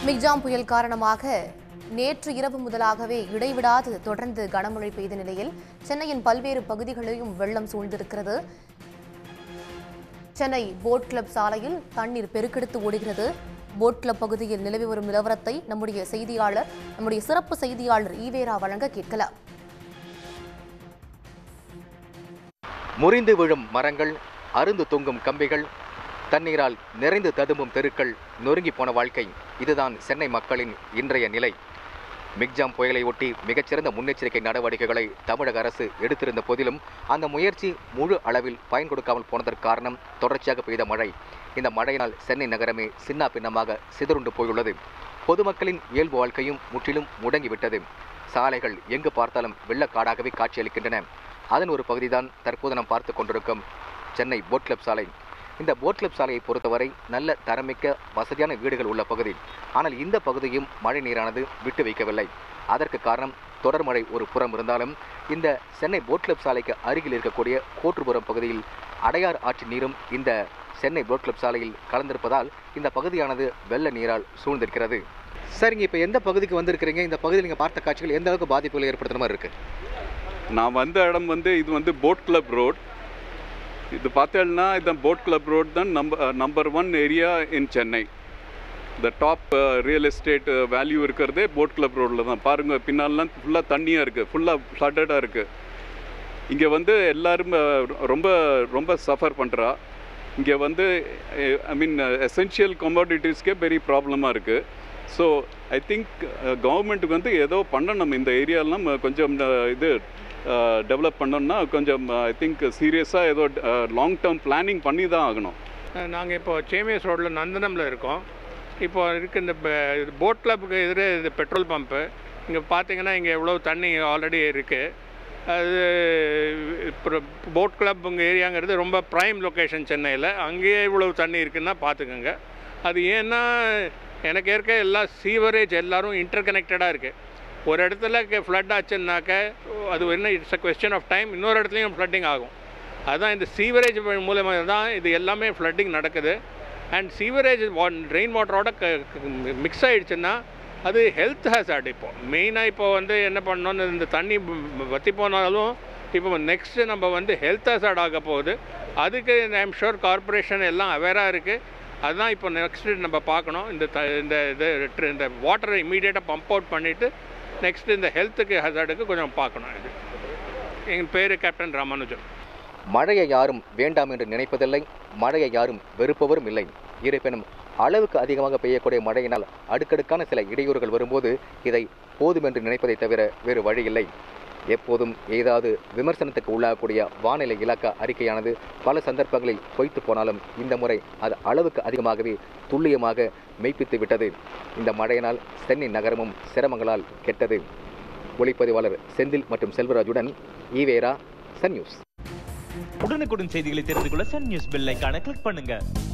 Michaung புயல் காரணமாக நேற்று இரவு முதலாகவே இடைவிடாது தொடர்ந்து கனமழை பெய்த நிலையில் சென்னையின் பல்வேறு பகுதிகளையும் வெள்ளம் சூழ்ந்திருக்கிறது சென்னை போட் கிளப் சாலையில் தண்ணீர் பெருக்கெடுத்து ஓடுகிறது போட் கிளப் பகுதியில் நிலவி வரும் நிலவரத்தை நம்முடைய செய்தியாளர் நம்முடைய சிறப்பு செய்தியாளர் ஈவேரா வழங்க கேட்கலாம் முறிந்து விழும் மரங்கள் அருந்து தொங்கும் கம்பிகள் தண்ணீரால் நிறைந்து ததும்பும் தெருக்கள் நொறுங்கி போன வாழ்க்கை இதுதான் சென்னை மக்களின் இன்றைய நிலை மிக்ஜாம் புயலை ஒட்டி மிகச்சிறந்த முன்னெச்சரிக்கை நடவடிக்கைகளை தமிழக அரசு எடுத்திருந்த போதிலும் அந்த முயற்சி முழு அளவில் பயன் கொடுக்காமல் போனதற்கு காரணம் தொடர்ச்சியாக பெய்த மழை இந்த மழையினால் சென்னை நகரமே சின்னா பின்னமாக சிதறுண்டு போயுள்ளது பொதுமக்களின் இயல்பு வாழ்க்கையும் முற்றிலும் முடங்கிவிட்டது சாலைகள் எங்கு பார்த்தாலும் வெள்ளக்காடாகவே காட்சியளிக்கின்றன அதன் ஒரு பகுதிதான் தற்போது நாம் பார்த்து கொண்டிருக்கும் சென்னை போட் கிளப் சாலை இந்த போட் கிளப் சாலையை பொறுத்தவரை நல்ல தரமிக்க வசதியான வீடுகள் உள்ள பகுதி ஆனால் இந்த பகுதியும் மழை நீரானது விட்டு வைக்கவில்லை அதற்கு காரணம் தொடர் மழை ஒரு புறம் இருந்தாலும் இந்த சென்னை போட் கிளப் சாலைக்கு அருகில் இருக்கக்கூடிய கோற்றுப்புறம் பகுதியில் அடையார் ஆற்று நீரும் இந்த சென்னை போட் கிளப் சாலையில் கலந்திருப்பதால் இந்த பகுதியானது வெள்ள நீரால் சூழ்ந்திருக்கிறது சரிங்க இப்போ எந்த பகுதிக்கு வந்திருக்கிறீங்க இந்த பகுதியில் நீங்கள் பார்த்த காட்சிகள் எந்த அளவுக்கு பாதிப்புகளை ஏற்படுத்துற மாதிரி இருக்கு நான் வந்த இடம் வந்து இது வந்து போட் கிளப் ரோட் இது பார்த்தேன்னா இந்த போட் கிளப் ரோட் தான் number number one area in Chennai இந்த டாப் ரியல் எஸ்டேட் வேல்யூ இருக்கிறதே போட் கிளப் ரோட்டில் தான் பாருங்கள் பின்னாலலாம் ஃபுல்லாக தண்ணியாக இருக்குது ஃபுல்லாக ஃப்ளட்டடாக இருக்குது இங்கே வந்து எல்லாரும் அஹ், ரொம்ப ரொம்ப சஃபர் பண்ணுறா இங்கே வந்து ஐ மீன் எசென்ஷியல் கமாடிட்டிஸ்க்கே பெரிய ப்ராப்ளமாக இருக்குது ஸோ ஐ திங்க் கவர்மெண்ட்டுக்கு வந்து ஏதோ பண்ணணும் இந்த ஏரியாலாம் கொஞ்சம் அஹ், இது டெவலப் பண்ணோம்னா கொஞ்சம் ஐ திங்க் சீரியஸாக ஏதோ லாங் டேர்ம் பிளானிங் பண்ணி தான் ஆகணும் நாங்கள் இப்போ சேமியஸ் ரோட்டில் நந்தனமில் இருக்கோம் இப்போ இருக்க இந்த போட் கிளப்புக்கு எதிரே இது பெட்ரோல் பம்ப்பு இங்கே பார்த்தீங்கன்னா இங்கே எவ்வளோ தண்ணி ஆல்ரெடி இருக்குது அது இப்போ போட் கிளப் உங்கள் ஏரியாங்கிறது ரொம்ப ப்ரைம் லொக்கேஷன் சென்னையில் அங்கேயே இவ்வளவு தண்ணி இருக்குன்னா பார்த்துக்கோங்க அது ஏன்னா எனக்கு இருக்க எல்லா சீவரேஜ் எல்லாரும் இன்டர் கனெக்டடாக இருக்குது ஒரு இடத்துல ஃப்ளட் ஆச்சுன்னாக்க அது என்ன it's a question of time இன்னொரு இடத்துலையும் ஃப்ளட்டிங் ஆகும் அதுதான் இந்த சீவரேஜ் மூலமாக தான் இது எல்லாமே ஃப்ளட்டிங் நடக்குது அண்ட் சீவரேஜ் வா ரெயின் வாட்டரோட க மிக்ஸ் ஆகிடுச்சுன்னா அது ஹெல்த் ஹேசார்ட் இப்போ மெயினாக இப்போ வந்து என்ன பண்ணோன்னு இந்த தண்ணி வ- வத்தி போனாலும் இப்போ நெக்ஸ்ட்டு நம்ம வந்து ஹெல்த் ஹேசார்ட் ஆக போகுது அதுக்கு ஐம் ஷூர் கார்ப்பரேஷன் எல்லாம் அவேராக இருக்குது அதுதான் இப்போ நெக்ஸ்ட்டு நம்ம பார்க்கணும் இந்த த இந்த இது ட்ரி- இந்த வாட்டரை இமீடியட்டாக பம்ப் அவுட் பண்ணிவிட்டு நெக்ஸ்ட்டு இந்த ஹெல்த்துக்கு ஹசார்டுக்கு கொஞ்சம் பார்க்கணும் இது எங்கள் பேர் கேப்டன் ராமானுஜன் மழையை யாரும் வேண்டாம் என்று நினைப்பதில்லை மழையை யாரும் வெறுப்பவரும் இல்லை இருப்பினும் அளவுக்கு அதிகமாக பெய்யக்கூடிய மழையினால் அடுக்கடுக்கான சில இடையூறுகள் வரும்போது இதை போதும் என்று நினைப்பதை தவிர வேறு வழி இல்லை எப்போதும் ஏதாவது விமர்சனத்துக்கு உள்ளாகக்கூடிய வானிலை இலாக்கா அறிக்கையானது பல சந்தர்ப்பங்களில் பொய்த்து போனாலும் இந்த முறை அது அளவுக்கு அதிகமாகவே துல்லியமாக மெய்ப்பித்து விட்டது இந்த மழையினால் சென்னை நகரமும் சிரமங்களால் கெட்டது ஒளிப்பதிவாளர் செந்தில் மற்றும் செல்வராஜுடன் ஈவேரா சன் நியூஸ் உடனுக்குடன் செய்திகளை தெரிந்து கொள்ள சன் நியூஸ் பெல் ஐகானை கிளிக் பண்ணுங்க